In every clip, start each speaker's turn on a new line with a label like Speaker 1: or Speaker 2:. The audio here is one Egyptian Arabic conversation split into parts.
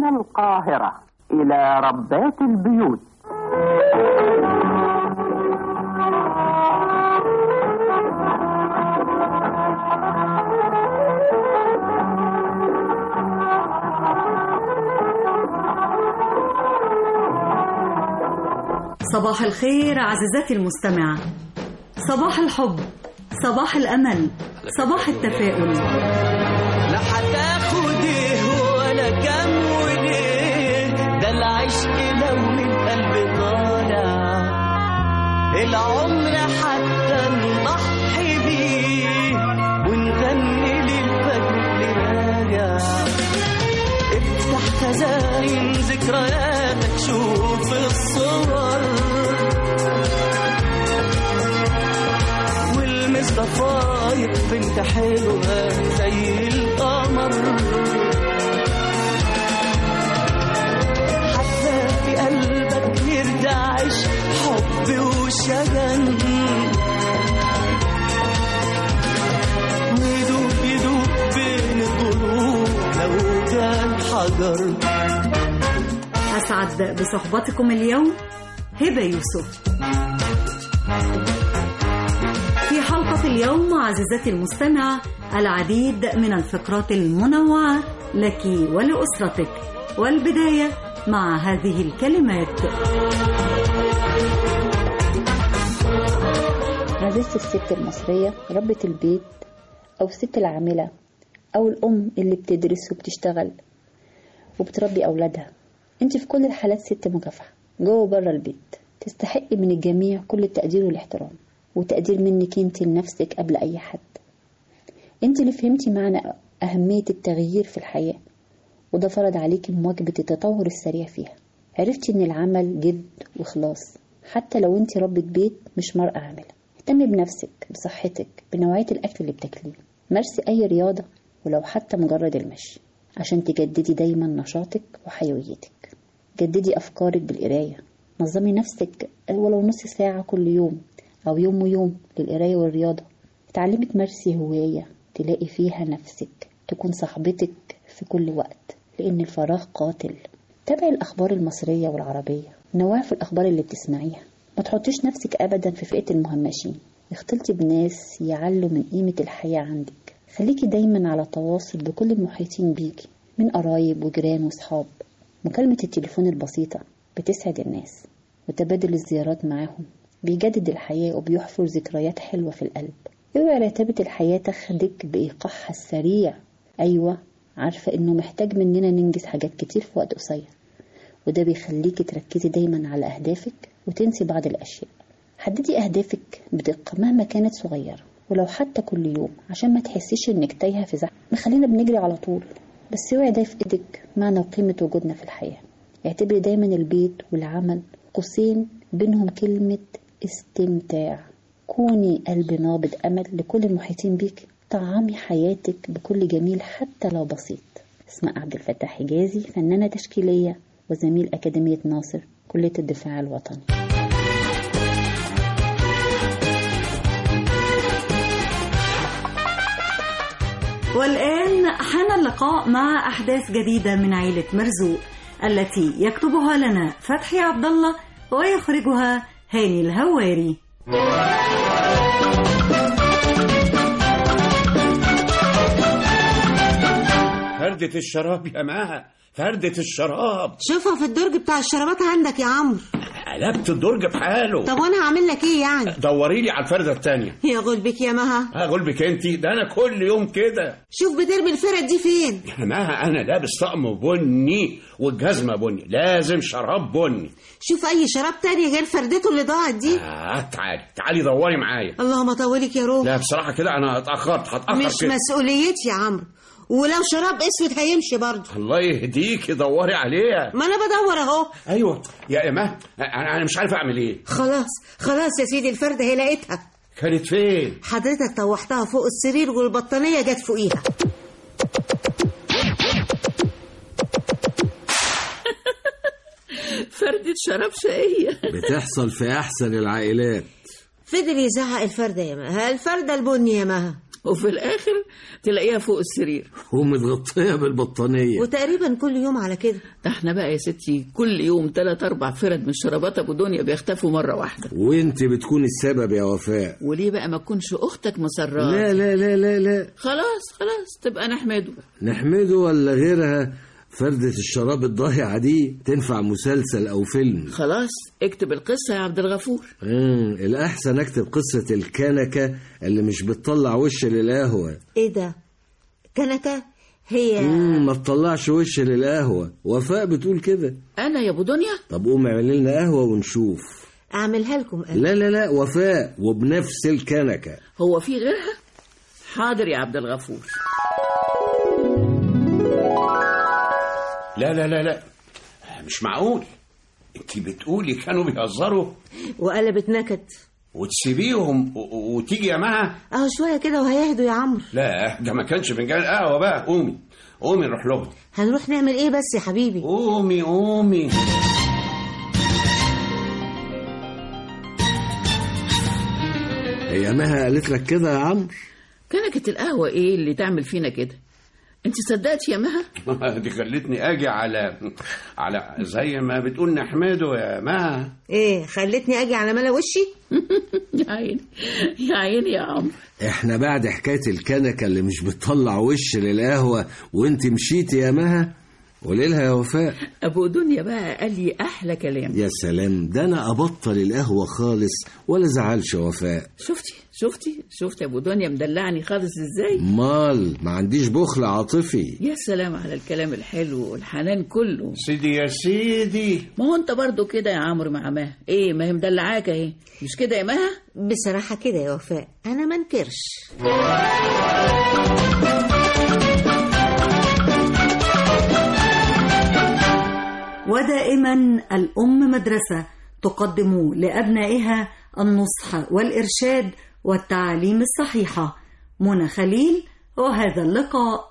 Speaker 1: القاهرة إلى ربات البيوت
Speaker 2: صباح الخير عزيزتي المستمعة صباح الحب صباح الأمل صباح التفاؤل
Speaker 3: لا هتاخد ايه ولا كام وليه ده العشق لو من قلب طالع العمر حتى نضحي بيه ونغني للفجر اللي راجع افتح خزائن ذكرياتك شوف الصور والمس ضفاير بنت حلوة زي القمر حتى في قلبك يرتعش حب وشجن ويدوب يدوب بين الضلوع لو كان حجر
Speaker 2: أسعد بصحبتكم اليوم هبة يوسف في حلقة اليوم عزيزتي المستمعة العديد من الفقرات المنوعة لك ولأسرتك والبداية مع هذه الكلمات
Speaker 4: عزيزتي الست المصرية ربة البيت أو الست العاملة أو الأم اللي بتدرس وبتشتغل وبتربي أولادها أنت في كل الحالات ست مكافحة جوه وبره البيت تستحقي من الجميع كل التقدير والاحترام وتقدير منك انت لنفسك قبل أي حد انت اللي فهمتي معنى أهمية التغيير في الحياة وده فرض عليكي مواكبة التطور السريع فيها عرفتي ان العمل جد وخلاص حتى لو انت ربة بيت مش مرأة عاملة اهتمي بنفسك بصحتك بنوعية الأكل اللي بتاكليه مارسي أي رياضة ولو حتى مجرد المشي عشان تجددي دايما نشاطك وحيويتك جددي أفكارك بالقراية نظمي نفسك ولو نص ساعة كل يوم أو يوم ويوم للقراية والرياضة اتعلمي تمارسي هواية تلاقي فيها نفسك تكون صاحبتك في كل وقت لأن الفراغ قاتل تابعي الأخبار المصرية والعربية نوعي في الأخبار اللي بتسمعيها ما تحطيش نفسك أبدا في فئة المهمشين اختلطي بناس يعلوا من قيمة الحياة عندك خليكي دايما على تواصل بكل المحيطين بيكي من قرايب وجيران وصحاب مكالمة التليفون البسيطة بتسعد الناس وتبادل الزيارات معاهم بيجدد الحياة وبيحفر ذكريات حلوة في القلب اوعي رتابة الحياة تاخدك بإيقاعها السريع أيوة عارفة إنه محتاج مننا ننجز حاجات كتير في وقت قصير وده بيخليكي تركزي دايما على أهدافك وتنسي بعض الأشياء حددي أهدافك بدقة مهما كانت صغيرة ولو حتى كل يوم عشان ما تحسيش إنك تايهة في زحمة ما خلينا بنجري على طول بس اوعي ده في إيدك معنى وقيمة وجودنا في الحياة اعتبري دايما البيت والعمل قوسين بينهم كلمة استمتاع كوني قلب نابض أمل لكل المحيطين بيك طعمي حياتك بكل جميل حتى لو بسيط اسماء عبد الفتاح حجازي فنانة تشكيلية وزميل أكاديمية ناصر كلية الدفاع الوطني
Speaker 2: والآن حان اللقاء مع أحداث جديدة من عيلة مرزوق التي يكتبها لنا فتحي عبد الله ويخرجها هاني الهواري
Speaker 5: فردة الشراب يا ماها فردة الشراب
Speaker 6: شوفها في الدرج بتاع الشرابات عندك يا عمرو
Speaker 5: قلبت الدرج بحاله
Speaker 6: طب وانا هعمل لك ايه يعني
Speaker 5: دوري لي على الفردة التانية
Speaker 6: يا غلبك يا مها
Speaker 5: هقول بك انت ده انا كل يوم كده
Speaker 6: شوف بترمي الفرد دي فين
Speaker 5: يا ماها انا لابس طقم بني والجزمة بني لازم شراب بني
Speaker 6: شوف اي شراب تاني غير فردته اللي ضاعت دي
Speaker 5: آه تعالي تعالي دوري معايا
Speaker 6: اللهم طولك يا روح
Speaker 5: لا بصراحة كده انا اتأخرت هتأخر
Speaker 6: مش
Speaker 5: كده
Speaker 6: مسؤوليتي يا عمرو ولو شراب اسود هيمشي برضه
Speaker 5: الله يهديك دوري عليها
Speaker 6: ما انا بدور اهو
Speaker 5: ايوه يا يا ماها انا انا مش عارف اعمل ايه
Speaker 6: خلاص خلاص يا سيدي الفردة هي لقيتها
Speaker 5: كانت فين
Speaker 6: حضرتك طوحتها فوق السرير والبطانية جت فوقيها
Speaker 7: فردة شراب شقية
Speaker 8: بتحصل في أحسن العائلات
Speaker 6: فضل يزعق الفردة يا مها الفردة البني يا مها
Speaker 7: وفي الاخر تلاقيها فوق السرير
Speaker 8: ومتغطية بالبطانية
Speaker 6: وتقريبا كل يوم على كده
Speaker 7: ده احنا بقى يا ستي كل يوم ثلاث اربع فرد من شرابات ابو دنيا بيختفوا مره واحده
Speaker 8: وانت بتكون السبب يا وفاء
Speaker 7: وليه بقى ما تكونش اختك مسرات
Speaker 8: لا لا لا لا لا
Speaker 7: خلاص خلاص تبقى نحمده
Speaker 8: نحمده ولا غيرها فردة الشراب الضايعة دي تنفع مسلسل أو فيلم
Speaker 7: خلاص اكتب القصه يا عبد الغفور
Speaker 8: مم. الأحسن أكتب قصة الكنكة اللي مش بتطلع وش للقهوة
Speaker 6: ايه ده كنكه هي
Speaker 8: مم. ما تطلعش وش للقهوة وفاء بتقول كده
Speaker 7: انا يا ابو دنيا
Speaker 8: طب قوم اعمل لنا قهوة ونشوف
Speaker 6: اعملها لكم انا
Speaker 8: لا لا لا وفاء وبنفس الكنكة
Speaker 7: هو في غيرها حاضر يا عبد الغفور
Speaker 5: لا لا لا لا مش معقول انت بتقولي كانوا بيهزروا
Speaker 6: وقلبت نكد
Speaker 5: وتسيبيهم و- و- وتيجي يا معها
Speaker 6: اهو شويه كده وهيهدوا يا عمرو
Speaker 5: لا ده ما كانش فنجان قهوه بقى قومي قومي نروح لهم
Speaker 6: هنروح نعمل ايه بس يا حبيبي
Speaker 5: قومي قومي
Speaker 8: هي مها قالت لك كده يا عمرو
Speaker 7: كنكه القهوه ايه اللي تعمل فينا كده انت صدقتي يا مها
Speaker 5: دي خلتني اجي على على زي ما بتقول نحمده يا ما
Speaker 6: ايه خلتني اجي على ملا وشي
Speaker 7: يا عيني يا عيني يا عمرو
Speaker 8: احنا بعد حكاية الكنكة اللي مش بتطلع وش للقهوة وانت مشيتي يا مها قولي لها يا وفاء
Speaker 7: ابو دنيا بقى قال لي احلى كلام
Speaker 8: يا سلام ده انا ابطل القهوة خالص ولا زعلش وفاء
Speaker 7: شفتي شفتي شفتي ابو دنيا مدلعني خالص ازاي
Speaker 8: مال ما عنديش بخل عاطفي
Speaker 7: يا سلام على الكلام الحلو والحنان كله
Speaker 5: سيدي يا سيدي
Speaker 7: ما هو انت برضو كده يا عمرو مع مها ايه ما هي مدلعاك اهي مش كده يا مها
Speaker 6: بصراحه كده يا وفاء انا ما انكرش
Speaker 2: ودائما الأم مدرسة تقدم لأبنائها النصح والإرشاد والتعاليم الصحيحة منى خليل وهذا اللقاء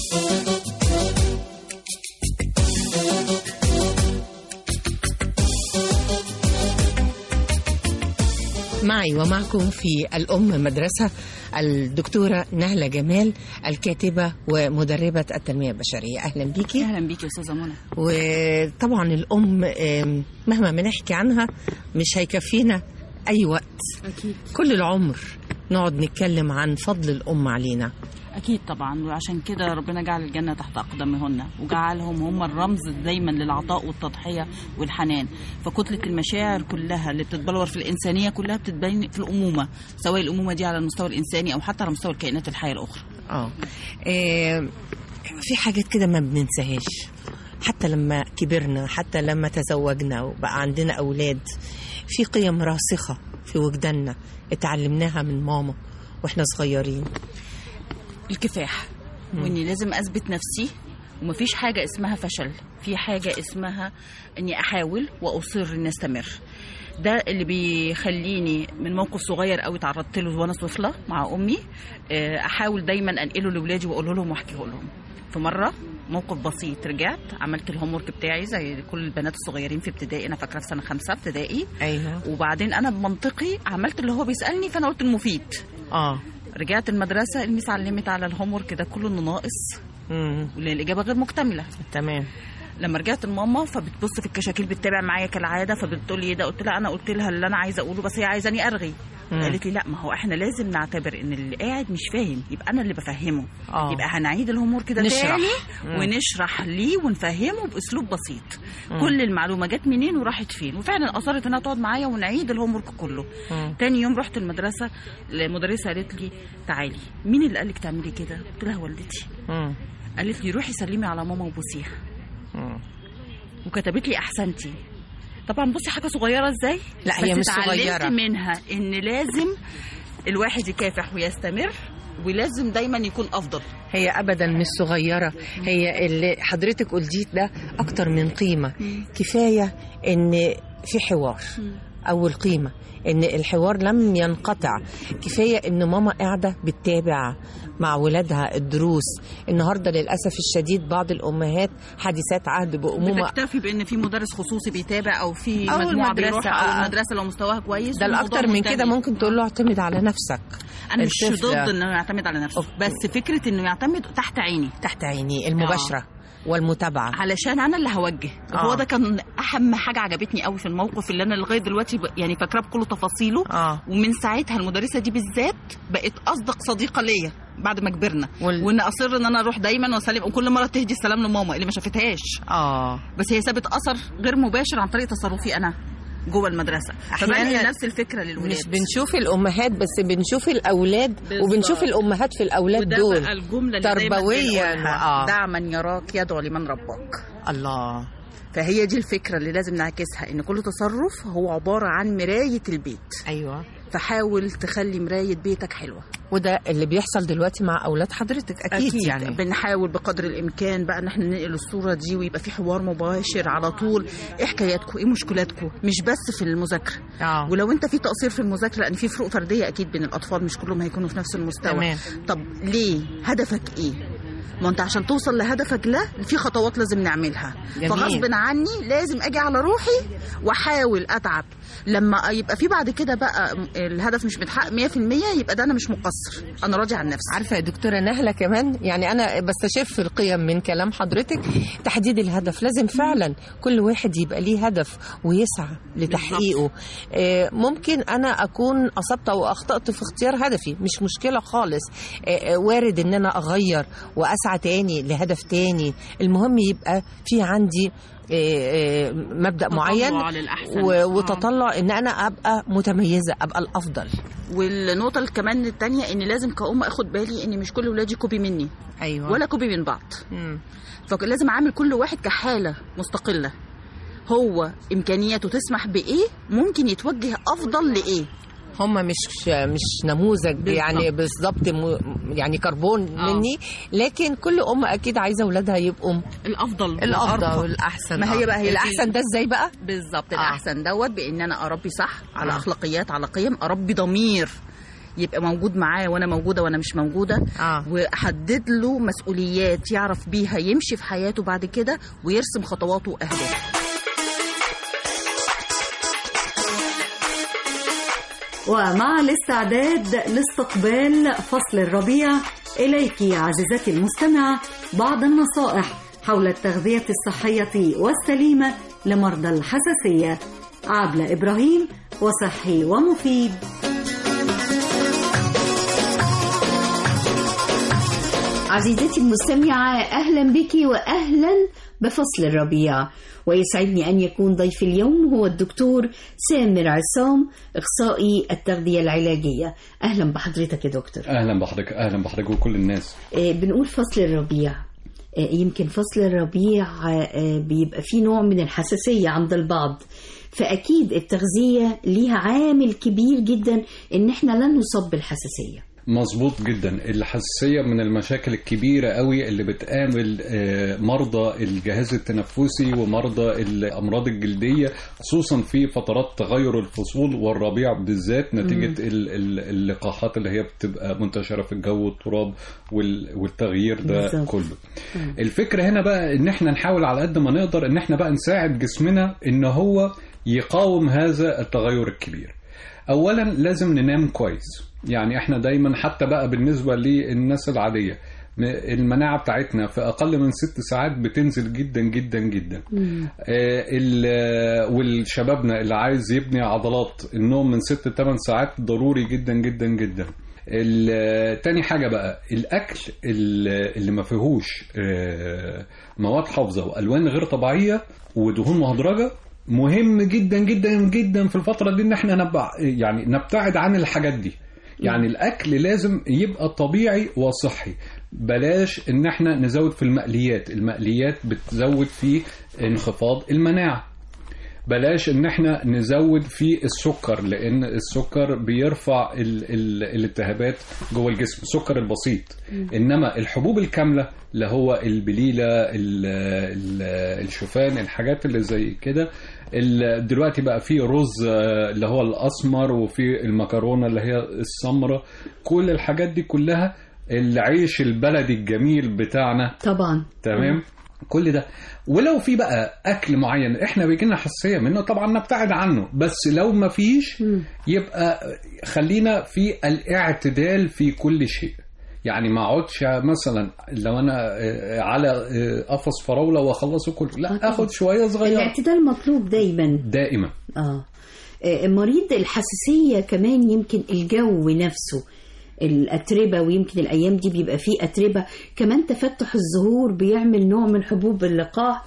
Speaker 9: معي ومعكم في الأم مدرسة الدكتورة نهلة جمال الكاتبة ومدربة التنمية البشرية أهلا بيكي
Speaker 10: اهلا بيكي يا استاذه منى
Speaker 9: وطبعا الأم آم، مهما بنحكي عنها مش هيكفينا أي وقت
Speaker 10: اكيد
Speaker 9: كل العمر نقعد نتكلم عن فضل الأم علينا
Speaker 10: اكيد طبعا وعشان كده ربنا جعل الجنه تحت اقدامهن وجعلهم هم الرمز دايما للعطاء والتضحيه والحنان فكتله المشاعر كلها اللي بتتبلور في الانسانيه كلها بتتبين في الامومه سواء الامومه دي على المستوى الانساني او حتى على مستوى الكائنات الحيه الاخرى
Speaker 9: اه آم، في حاجات كده ما بننساهاش حتى لما كبرنا حتى لما تزوجنا وبقى عندنا أولاد في قيم راسخة في وجداننا اتعلمناها من ماما واحنا صغيرين
Speaker 10: الكفاح
Speaker 9: مم.
Speaker 10: واني لازم اثبت نفسي ومفيش حاجه اسمها فشل في حاجه اسمها اني احاول واصر اني استمر ده اللي بيخليني من موقف صغير قوي تعرضت له وانا طفله مع امي آه، احاول دايما انقله لاولادي واقوله لهم واحكيه لهم في مره موقف بسيط رجعت عملت الهوم ورك بتاعي زي كل البنات الصغيرين في ابتدائي انا فاكره في سنه خمسه ابتدائي
Speaker 9: ايوه
Speaker 10: وبعدين انا بمنطقي عملت اللي هو بيسالني فانا قلت المفيد
Speaker 9: اه
Speaker 10: رجعت المدرسه الميس علمت على الهوم ورك ده كله انه ناقص
Speaker 9: امم
Speaker 10: والاجابه غير مكتمله
Speaker 9: تمام
Speaker 10: لما رجعت لماما فبتبص في الكشاكيل بتتابع معايا كالعاده فبتقول لي ايه ده قلت لها انا قلت لها اللي انا عايزه اقوله بس هي عايزاني ارغي
Speaker 9: مم.
Speaker 10: قالت لي لا ما هو احنا لازم نعتبر ان اللي قاعد مش فاهم يبقى انا اللي بفهمه
Speaker 9: آه.
Speaker 10: يبقى هنعيد الهوم ورك ده
Speaker 9: نشرح.
Speaker 10: تاني
Speaker 9: مم.
Speaker 10: ونشرح ليه ونفهمه باسلوب بسيط
Speaker 9: مم.
Speaker 10: كل المعلومه جت منين وراحت فين وفعلا اصرت انها تقعد معايا ونعيد الهوم ورك كله
Speaker 9: مم.
Speaker 10: تاني يوم رحت المدرسه المدرسه قالت لي تعالي مين اللي قالك تعملي كده قلت لها والدتي
Speaker 9: مم.
Speaker 10: قالت لي روحي سلمي على ماما وبوسيها
Speaker 9: مم.
Speaker 10: وكتبت لي احسنتي طبعا بصي حاجه صغيره ازاي
Speaker 9: لا، هي
Speaker 10: بس
Speaker 9: مش
Speaker 10: اتعلمت
Speaker 9: صغيرة.
Speaker 10: منها ان لازم الواحد يكافح ويستمر ولازم دايما يكون افضل
Speaker 9: هي ابدا مش صغيره هي اللي حضرتك قلتيه ده اكتر من قيمه كفايه ان في حوار اول قيمه ان الحوار لم ينقطع كفايه ان ماما قاعده بتتابع مع ولادها الدروس النهارده للاسف الشديد بعض الامهات حديثات عهد بامومه
Speaker 10: بتكتفي بان في مدرس خصوصي بيتابع او في
Speaker 9: أو
Speaker 10: مجموعه
Speaker 9: المدرسة،
Speaker 10: بيروح او
Speaker 9: آه.
Speaker 10: المدرسه لو مستواها كويس
Speaker 9: ده
Speaker 10: والموضوع
Speaker 9: الاكتر من كده
Speaker 10: منتهي.
Speaker 9: ممكن تقول له اعتمد على نفسك
Speaker 10: انا مش
Speaker 9: الطفل
Speaker 10: ضد انه يعتمد على نفسه بس فكره انه يعتمد تحت عيني
Speaker 9: تحت عيني المباشره والمتابعه
Speaker 10: علشان انا اللي هوجه
Speaker 9: آه.
Speaker 10: هو ده كان اهم حاجه عجبتني قوي في الموقف اللي انا لغايه دلوقتي ب... يعني فاكراه بكل تفاصيله
Speaker 9: اه
Speaker 10: ومن ساعتها المدرسه دي بالذات بقت اصدق صديقه ليا بعد ما كبرنا
Speaker 9: وال-
Speaker 10: وان اصر ان انا اروح دايما واسلم وكل مره تهدي السلام لماما اللي ما شافتهاش
Speaker 9: اه
Speaker 10: بس هي سابت اثر غير مباشر عن طريق تصرفي انا جوه المدرسه فبنقل نفس الفكره للولاد
Speaker 9: مش بنشوف الامهات بس بنشوف الاولاد
Speaker 10: بالظبط.
Speaker 9: وبنشوف الامهات في الاولاد
Speaker 10: وده
Speaker 9: دول
Speaker 10: بقى الجمله اللي دايماً
Speaker 9: تربويا
Speaker 10: بنقولها.
Speaker 9: اه
Speaker 10: دع من يراك يدعو لمن رباك
Speaker 9: الله
Speaker 10: فهي دي الفكره اللي لازم نعكسها ان كل تصرف هو عباره عن مرايه البيت
Speaker 9: ايوه
Speaker 10: فحاول تخلي مرايه بيتك حلوه
Speaker 9: وده اللي بيحصل دلوقتي مع اولاد حضرتك اكيد,
Speaker 10: أكيد
Speaker 9: يعني
Speaker 10: بنحاول بقدر الامكان بقى ان احنا ننقل الصوره دي ويبقى في حوار مباشر على طول ايه حكاياتكم ايه مشكلاتكم مش بس في المذاكره
Speaker 9: اه
Speaker 10: ولو انت في تقصير في المذاكره لان في فروق فرديه اكيد بين الاطفال مش كلهم هيكونوا في نفس المستوى
Speaker 9: تمام.
Speaker 10: طب ليه هدفك ايه ما انت عشان توصل لهدفك ده في خطوات لازم نعملها
Speaker 9: جميل.
Speaker 10: فغصب عني لازم اجي على روحي واحاول اتعب لما يبقى في بعد كده بقى الهدف مش متحقق 100% يبقى ده انا مش مقصر انا راضي عن نفسي
Speaker 9: عارفه يا دكتوره نهله كمان يعني انا بستشف القيم من كلام حضرتك تحديد الهدف لازم فعلا كل واحد يبقى ليه هدف ويسعى لتحقيقه آه، ممكن انا اكون اصبت او اخطات في اختيار هدفي مش مشكله خالص آه، آه، وارد ان انا اغير واسعى تاني لهدف تاني المهم يبقى في عندي آه، آه، مبدا
Speaker 10: تطلع
Speaker 9: معين
Speaker 10: للأحسن.
Speaker 9: و-
Speaker 10: آه.
Speaker 9: وتطلع ان انا ابقى متميزه ابقى الافضل
Speaker 10: والنقطة اللي كمان التانية ان لازم كأم اخد بالي ان مش كل ولادي كوبي مني
Speaker 9: ايوه
Speaker 10: ولا كوبي من بعض
Speaker 9: مم.
Speaker 10: فلازم اعامل كل واحد كحالة مستقلة هو امكانياته تسمح بايه ممكن يتوجه افضل لايه
Speaker 9: هم مش مش نموذج يعني بالظبط م- يعني كربون
Speaker 10: آه.
Speaker 9: مني لكن كل ام اكيد عايزه اولادها يبقوا
Speaker 10: الافضل
Speaker 9: الافضل
Speaker 10: والأرقى.
Speaker 9: والاحسن
Speaker 10: ما هي
Speaker 9: آه.
Speaker 10: بقى هي دي-
Speaker 9: الاحسن ده ازاي بقى
Speaker 10: بالظبط
Speaker 9: آه.
Speaker 10: الاحسن دوت بان انا اربي صح على
Speaker 9: آه.
Speaker 10: اخلاقيات على قيم اربي ضمير يبقى موجود معاه وانا موجوده وانا مش موجوده
Speaker 9: اه
Speaker 10: واحدد له مسؤوليات يعرف بيها يمشي في حياته بعد كده ويرسم خطواته واهدافه
Speaker 2: ومع الاستعداد لاستقبال فصل الربيع إليك عزيزتي المستمعة بعض النصائح حول التغذية الصحية والسليمة لمرضى الحساسية عبلة إبراهيم وصحي ومفيد
Speaker 11: عزيزتي المستمعة أهلا بك وأهلا بفصل الربيع ويسعدني أن يكون ضيف اليوم هو الدكتور سامر عصام إخصائي التغذية العلاجية أهلا بحضرتك يا دكتور
Speaker 12: اهلا بحضرتك اهلا بحضرتك وكل الناس
Speaker 11: آه، بنقول فصل الربيع آه، يمكن فصل الربيع آه، بيبقى فيه نوع من الحساسية عند البعض فأكيد التغذية ليها عامل كبير جدا إن إحنا لا نصاب بالحساسية
Speaker 12: مظبوط جدا الحساسيه من المشاكل الكبيره قوي اللي بتقابل آه، مرضى الجهاز التنفسي ومرضى الامراض الجلديه خصوصا في فترات تغير الفصول والربيع بالذات نتيجه ال- ال- اللقاحات اللي هي بتبقى منتشره في الجو والتراب وال- والتغيير ده
Speaker 11: بالظبط.
Speaker 12: كله الفكره هنا بقى ان احنا نحاول على قد ما نقدر ان احنا بقى نساعد جسمنا ان هو يقاوم هذا التغير الكبير اولا لازم ننام كويس يعني احنا دايما حتى بقى بالنسبه للناس العاديه م- المناعه بتاعتنا في اقل من ست ساعات بتنزل جدا جدا جدا آه، ال- والشبابنا اللي عايز يبني عضلات النوم من ست لثمان ساعات ضروري جدا جدا جدا ال- تاني حاجة بقى الأكل ال- اللي ما فيهوش آه، مواد حافظة وألوان غير طبيعية ودهون مهدرجة مهم جدا جدا جدا في الفترة دي إن احنا نبع يعني نبتعد عن الحاجات دي يعني الأكل لازم يبقى طبيعي وصحي بلاش إن احنا نزود في المقليات المقليات بتزود في انخفاض المناعة بلاش ان احنا نزود في السكر لان السكر بيرفع ال ال الالتهابات جوه الجسم السكر البسيط
Speaker 13: مم.
Speaker 12: انما الحبوب الكامله اللي هو البليله ال ال الشوفان الحاجات اللي زي كده ال- دلوقتي بقى في رز آه، اللي هو الاسمر وفي المكرونه اللي هي السمراء كل الحاجات دي كلها العيش البلدي الجميل بتاعنا
Speaker 11: طبعا
Speaker 12: تمام كل ده ولو في بقى اكل معين احنا بيجي لنا حساسيه منه طبعا نبتعد عنه بس لو ما فيش يبقى خلينا في الاعتدال في كل شيء يعني ما اقعدش مثلا لو انا آه، على آه، قفص فراوله واخلصه كله لا اخد شويه صغيره
Speaker 11: الاعتدال مطلوب دايما
Speaker 12: دائما
Speaker 11: اه آه، مريض الحساسية كمان يمكن الجو نفسه الأتربة ويمكن الأيام دي بيبقى فيه أتربة كمان تفتح الزهور بيعمل نوع من حبوب اللقاح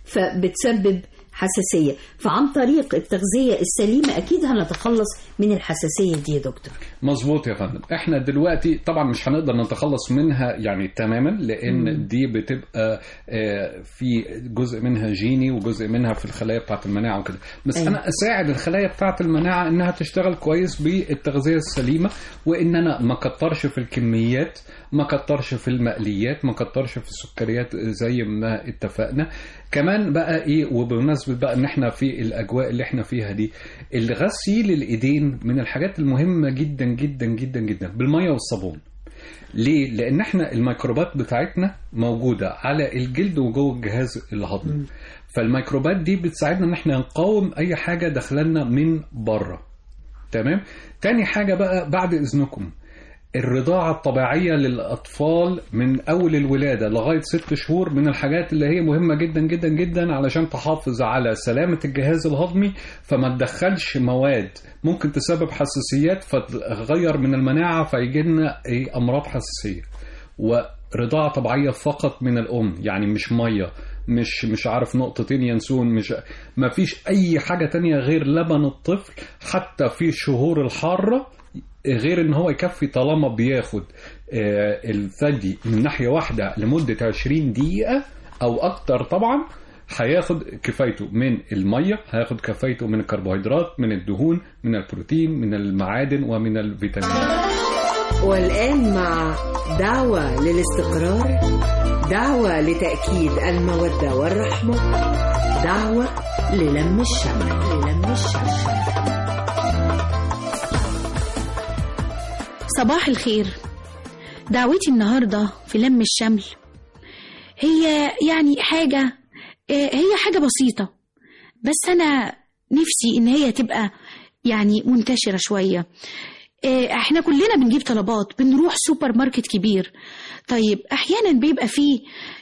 Speaker 11: فبتسبب حساسية فعن طريق التغذية السليمة أكيد هنتخلص من الحساسية دي يا دكتور
Speaker 12: مظبوط يا فندم احنا دلوقتي طبعا مش هنقدر نتخلص منها يعني تماما لان
Speaker 11: مم.
Speaker 12: دي بتبقى آه، في جزء منها جيني وجزء منها في الخلايا بتاعه المناعه وكده بس
Speaker 11: أيوة.
Speaker 12: انا اساعد الخلايا بتاعه المناعه انها تشتغل كويس بالتغذيه السليمه وان انا ما كترش في الكميات ما كترش في المقليات ما كترش في السكريات زي ما اتفقنا كمان بقى ايه وبمناسبه بقى ان احنا في الاجواء اللي احنا فيها دي الغسيل الايدين من الحاجات المهمه جدا جدا جدا جدا بالميه والصابون ليه؟ لأن احنا الميكروبات بتاعتنا موجودة على الجلد وجوه الجهاز الهضمي. فالميكروبات دي بتساعدنا ان احنا نقاوم أي حاجة داخلنا من بره. تمام؟ تاني حاجة بقى بعد إذنكم الرضاعة الطبيعية للأطفال من أول الولادة لغاية ست شهور من الحاجات اللي هي مهمة جدا جدا جدا علشان تحافظ على سلامة الجهاز الهضمي فما تدخلش مواد ممكن تسبب حساسيات فتغير من المناعة فيجي لنا إيه أمراض حساسية ورضاعة طبيعية فقط من الأم يعني مش مية مش مش عارف نقطتين ينسون مش ما فيش أي حاجة تانية غير لبن الطفل حتى في الشهور الحارة غير ان هو يكفي طالما بياخد آه، الثدي من ناحيه واحده لمده 20 دقيقه او اكتر طبعا هياخد كفايته من الميه هياخد كفايته من الكربوهيدرات من الدهون من البروتين من المعادن ومن الفيتامينات
Speaker 14: والآن مع دعوة للاستقرار دعوة لتأكيد المودة والرحمة دعوة للم الشمل للم الشمل
Speaker 15: صباح الخير دعوتي النهاردة في لم الشمل هي يعني حاجة آه، هي حاجة بسيطة بس أنا نفسي إن هي تبقى يعني منتشرة شوية آه، احنا كلنا بنجيب طلبات بنروح سوبر ماركت كبير طيب احيانا بيبقى فيه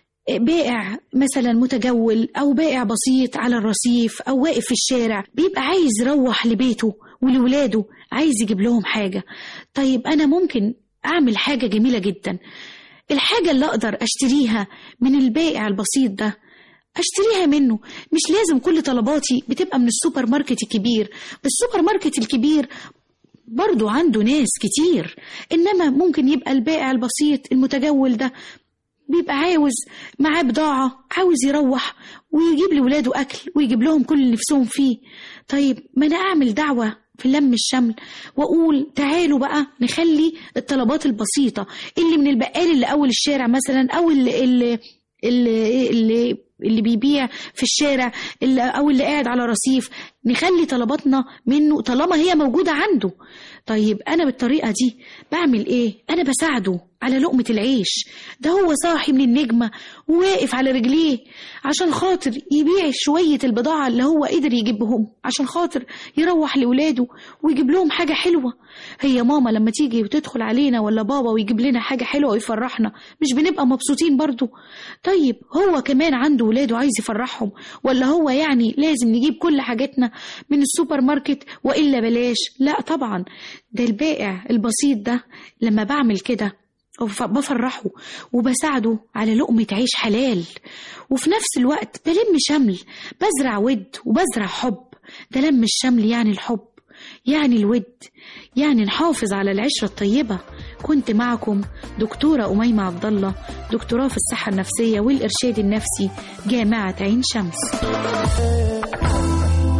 Speaker 15: بائع مثلا متجول او بائع بسيط على الرصيف او واقف في الشارع بيبقى عايز يروح لبيته ولولاده عايز يجيب لهم حاجة طيب انا ممكن اعمل حاجة جميلة جدا الحاجة اللي اقدر اشتريها من البائع البسيط ده اشتريها منه مش لازم كل طلباتي بتبقى من السوبر ماركت الكبير السوبر ماركت الكبير برضو عنده ناس كتير إنما ممكن يبقى البائع البسيط المتجول ده بيبقى عاوز معاه بضاعة عاوز يروح ويجيب لولاده أكل ويجيب لهم كل اللي نفسهم فيه طيب ما أنا أعمل دعوة في لم الشمل وأقول تعالوا بقى نخلي الطلبات البسيطة اللي من البقال اللي أول الشارع مثلا أو اللي, اللي, اللي, اللي اللي بيبيع في الشارع اللي او اللي قاعد على رصيف نخلي طلباتنا منه طالما هي موجوده عنده طيب انا بالطريقه دي بعمل ايه انا بساعده على لقمه العيش ده هو صاحي من النجمه وواقف على رجليه عشان خاطر يبيع شويه البضاعه اللي هو قدر يجيبهم عشان خاطر يروح لاولاده ويجيب لهم حاجه حلوه هي ماما لما تيجي وتدخل علينا ولا بابا ويجيب لنا حاجه حلوه ويفرحنا مش بنبقى مبسوطين برضو طيب هو كمان عنده ولاده عايز يفرحهم ولا هو يعني لازم نجيب كل حاجاتنا من السوبر ماركت والا بلاش لا طبعا ده البائع البسيط ده لما بعمل كده بفرحه وبساعده على لقمة عيش حلال وفي نفس الوقت بلم شمل بزرع ود وبزرع حب ده لم الشمل يعني الحب يعني الود يعني نحافظ على العشرة الطيبة كنت معكم دكتورة أميمة عبد الله دكتوراه في الصحة النفسية والإرشاد النفسي جامعة عين شمس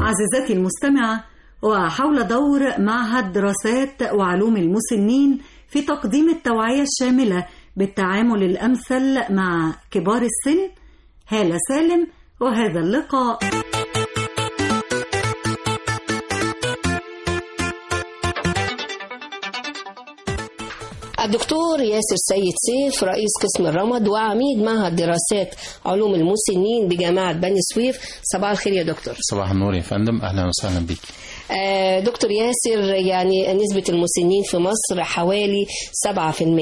Speaker 2: عزيزتي المستمعة وحول دور معهد دراسات وعلوم المسنين في تقديم التوعية الشاملة بالتعامل الأمثل مع كبار السن هالة سالم وهذا اللقاء
Speaker 13: الدكتور ياسر سيد سيف رئيس قسم الرمد وعميد معهد دراسات علوم المسنين بجامعة بني سويف صباح الخير يا دكتور
Speaker 16: صباح النور يا فندم اهلا وسهلا بيك
Speaker 13: آه، دكتور ياسر يعني نسبة المسنين في مصر حوالي 7%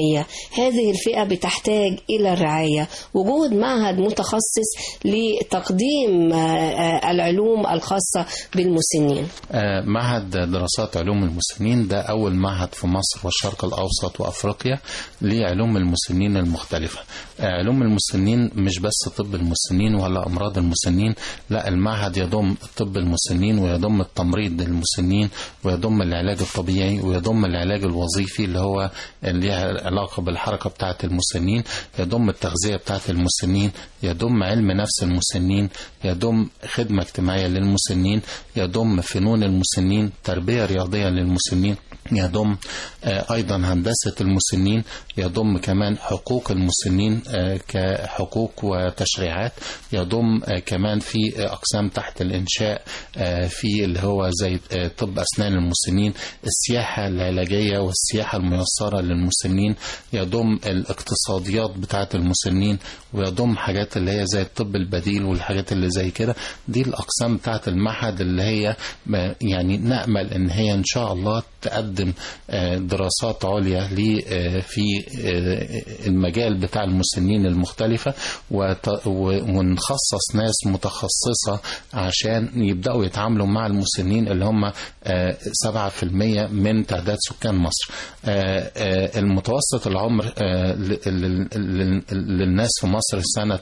Speaker 13: هذه الفئة بتحتاج إلى الرعاية وجود معهد متخصص لتقديم آه، آه، العلوم الخاصة بالمسنين
Speaker 16: آه، معهد دراسات علوم المسنين ده أول معهد في مصر والشرق الأوسط وأفريقيا لعلوم المسنين المختلفة آه، علوم المسنين مش بس طب المسنين ولا أمراض المسنين لا المعهد يضم طب المسنين ويضم التمريض للمسنين ويضم العلاج الطبيعي ويضم العلاج الوظيفي اللي هو اللي ليها علاقة بالحركة بتاعة المسنين يضم التغذية بتاعة المسنين يضم علم نفس المسنين يضم خدمة اجتماعية للمسنين يضم فنون المسنين تربية رياضية للمسنين يضم آه، أيضا هندسة المسنين يضم كمان حقوق المسنين آه، كحقوق وتشريعات يضم آه، كمان في آه، أقسام تحت الإنشاء آه، في اللي هو زي آه، طب أسنان المسنين السياحة العلاجية والسياحة الميسرة للمسنين يضم الاقتصاديات بتاعة المسنين ويضم حاجات اللي هي زي الطب البديل والحاجات اللي زي كده دي الأقسام بتاعة المعهد اللي هي ما- يعني نأمل إن هي إن شاء الله تقدم آه، دراسات عليا لي آه، في آه، المجال بتاع المسنين المختلفة وت- و- ونخصص ناس متخصصة عشان يبدأوا يتعاملوا مع المسنين اللي هم آه، 7% من تعداد سكان مصر آه، آه، المتوسط العمر آه، ل- ل- ل- للناس في مصر سنة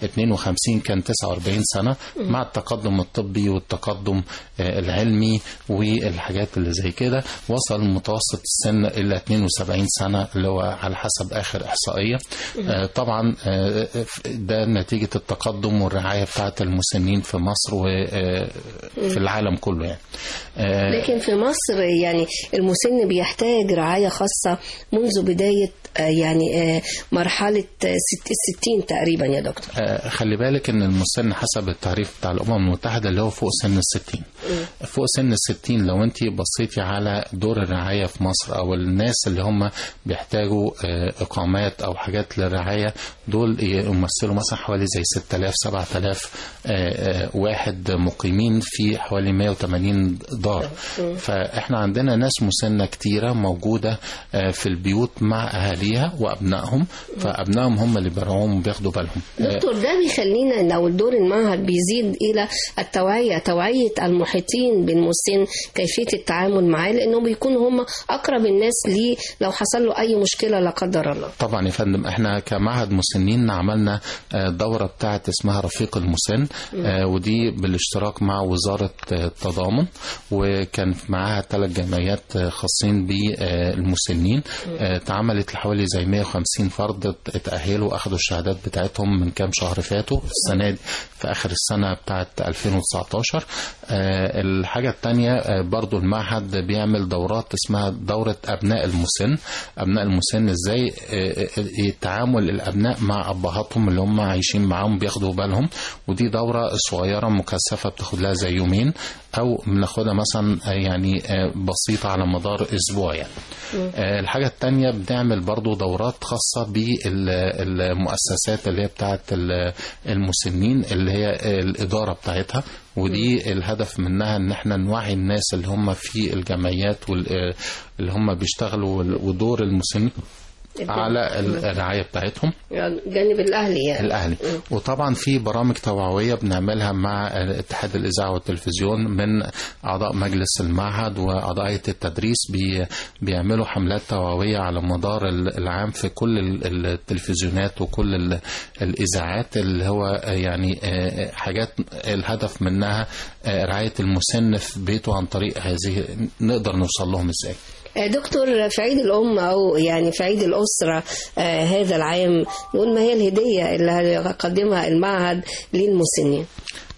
Speaker 16: 52 كان 49 سنة مع التقدم الطبي والتقدم آه، العلمي والحاجات اللي زي كده وصل متوسط السن إلى 72 سنة اللي هو على حسب آخر إحصائية آه، طبعا آه، ده نتيجة التقدم والرعاية بتاعة المسنين في مصر وفي العالم كله يعني آه،
Speaker 13: لكن في مصر يعني المسن بيحتاج رعاية خاصة منذ بداية آه، يعني آه، مرحلة آه، ست- الستين تقريبا يا دكتور
Speaker 16: آه، خلي بالك ان المسن حسب التعريف بتاع الامم المتحده اللي هو فوق سن الستين فوق سن الستين لو انت بصيتي على دور الرعايه في مصر او الناس اللي هم بيحتاجوا آه، اقامات او حاجات للرعايه دول يمثلوا مثلا حوالي زي 6000 7000 آه، آه، واحد مقيمين في حوالي 180 دار فاحنا عندنا ناس مسنه كتيره موجوده آه، في البيوت مع اهاليها وابنائهم فابنائهم هم اللي بيرعوهم وبياخدوا بالهم آه،
Speaker 13: دكتور ده بيخلينا لو دور المعهد بيزيد إلى التوعية توعية المحيطين بالمسن كيفية التعامل معاه لأنهم بيكونوا هم أقرب الناس ليه لو حصل له أي مشكلة لا قدر الله
Speaker 16: طبعا يا فندم احنا كمعهد مسنين عملنا آه، دورة بتاعت اسمها رفيق المسن آه، ودي بالاشتراك مع وزارة آه، التضامن وكان معاها ثلاث جمعيات آه، خاصين بالمسنين آه، اتعملت لحوالي زي 150 فرد ات- اتأهلوا اخدوا الشهادات بتاعتهم من كام شهر فاتوا السنة دي في اخر السنة بتاعت 2019 آه، الحاجة التانية آه، برضو المعهد بيعمل دورات اسمها دورة أبناء المسن أبناء المسن إزاي آه، آه، التعامل الأبناء مع أبهاتهم اللي هم عايشين معاهم بياخدوا بالهم ودي دورة صغيرة مكثفة بتاخد لها زي يومين أو بناخدها مثلا آه، يعني آه، بسيطة على مدار أسبوع يعني آه، الحاجة التانية بنعمل برضو دورات خاصة بالمؤسسات اللي هي بتاعت ال- المسنين اللي هي الإدارة بتاعتها ودي الهدف منها ان احنا نوعي الناس اللي هم في الجمعيات وال- اللي هم بيشتغلوا ودور المسنين على الرعاية بتاعتهم
Speaker 13: يعني جانب الأهلي يعني
Speaker 16: الأهلي وطبعا في برامج توعوية بنعملها مع اتحاد الإذاعة والتلفزيون من أعضاء مجلس المعهد وأعضاء هيئة التدريس بي بيعملوا حملات توعوية على مدار ال- العام في كل ال- التلفزيونات وكل ال- الإذاعات اللي هو يعني آه، حاجات الهدف منها آه، رعاية المسن في بيته عن طريق هذه نقدر نوصل لهم إزاي
Speaker 13: آه، دكتور في عيد الأم أو يعني في عيد الأسرة آه، هذا العام نقول ما هي الهدية اللي هيقدمها المعهد للمسنين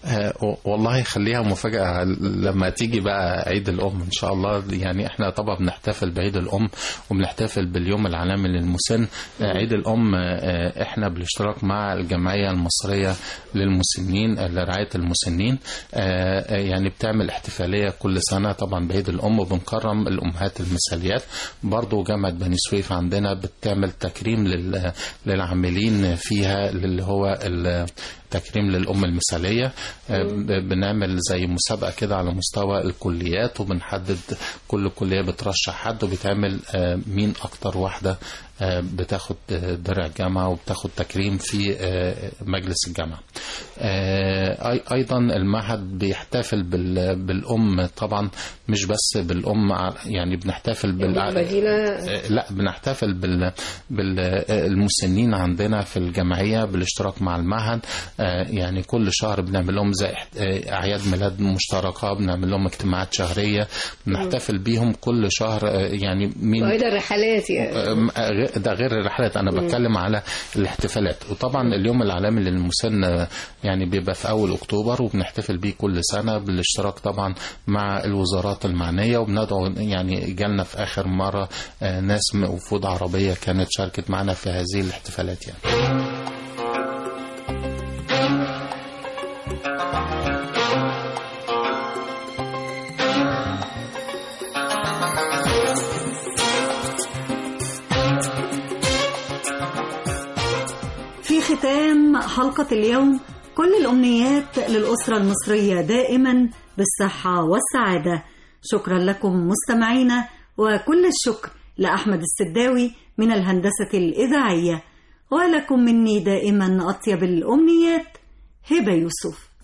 Speaker 16: آه، و- والله خليها مفاجأة لما تيجي بقى عيد الأم إن شاء الله يعني إحنا طبعا بنحتفل بعيد الأم وبنحتفل باليوم العالمي للمسن آه، عيد الأم آه، إحنا بالاشتراك مع الجمعية المصرية للمسنين آه، لرعاية المسنين آه، آه، يعني بتعمل احتفالية كل سنة طبعا بعيد الأم وبنكرم الأمهات المثاليات برضو جامعة بني سويف عندنا بتعمل تكريم لل- للعاملين فيها اللي هو ال- تكريم للأم المثالية آه، ب- بنعمل زي مسابقة كده على مستوى الكليات وبنحدد كل كلية بترشح حد وبتعمل آه، مين أكتر واحدة آه، بتاخد آه، درع جامعة وبتاخد تكريم في آه، مجلس الجامعة آه، أي- أيضا المعهد بيحتفل بال- بالأم طبعا مش بس بالأم ع- يعني بنحتفل بال
Speaker 13: بالمدينة
Speaker 16: آه، لا بنحتفل بال بالمسنين عندنا في الجمعية بالاشتراك مع المعهد آه، يعني كل شهر بنعمل لهم زي احت- آه، أعياد ميلاد مشتركة بنعمل لهم اجتماعات شهرية بنحتفل بيهم كل شهر آه، يعني مين
Speaker 13: وأيضا رحلات يعني
Speaker 16: آه، غير- ده غير الرحلات انا
Speaker 13: مم.
Speaker 16: بتكلم على الاحتفالات وطبعا اليوم العالمي للمسن آه، يعني بيبقى في اول اكتوبر وبنحتفل بيه كل سنه بالاشتراك طبعا مع الوزارات المعنيه وبندعو يعني جالنا في اخر مره آه، ناس من وفود عربيه كانت شاركت معنا في هذه الاحتفالات يعني
Speaker 2: في ختام حلقة اليوم كل الأمنيات للأسرة المصرية دائما بالصحة والسعادة شكرا لكم مستمعينا وكل الشكر لأحمد السداوي من الهندسة الإذاعية ولكم مني دائما أطيب الأمنيات هبة يوسف